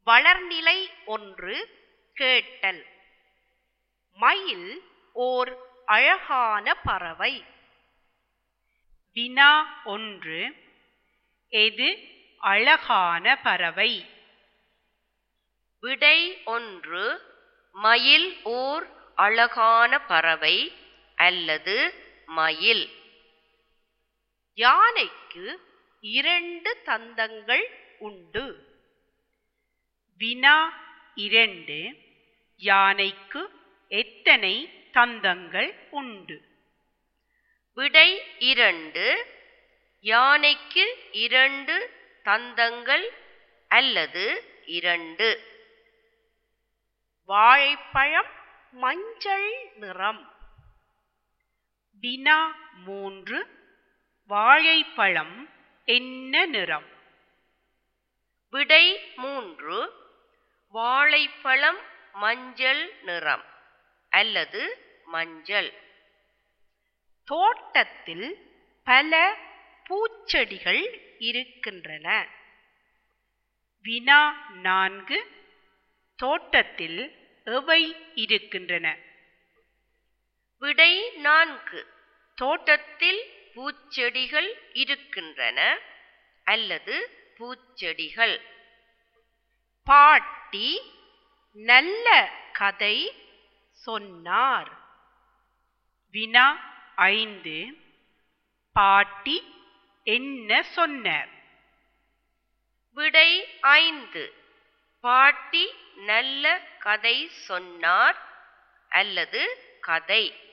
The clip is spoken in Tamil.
வளர்நிலை ஒன்று கேட்டல் மயில் ஓர் அழகான பறவை வினா ஒன்று எது அழகான பறவை விடை ஒன்று மயில் ஓர் அழகான பறவை அல்லது மயில் யானைக்கு இரண்டு தந்தங்கள் உண்டு வினா இரண்டு யானைக்கு எத்தனை தந்தங்கள் உண்டு விடை இரண்டு யானைக்கு இரண்டு தந்தங்கள் அல்லது இரண்டு வாழைப்பழம் மஞ்சள் நிறம் வினா மூன்று வாழைப்பழம் என்ன நிறம் விடை மூன்று வாழைப்பழம் மஞ்சள் நிறம் அல்லது மஞ்சள் தோட்டத்தில் பல பூச்செடிகள் இருக்கின்றன வினா நான்கு தோட்டத்தில் எவை இருக்கின்றன விடை நான்கு தோட்டத்தில் பூச்செடிகள் இருக்கின்றன அல்லது பூச்செடிகள் பாட்டி நல்ல கதை சொன்னார் வினா ஐந்து பாட்டி என்ன சொன்னார் விடை ஐந்து பாட்டி நல்ல கதை சொன்னார் அல்லது கதை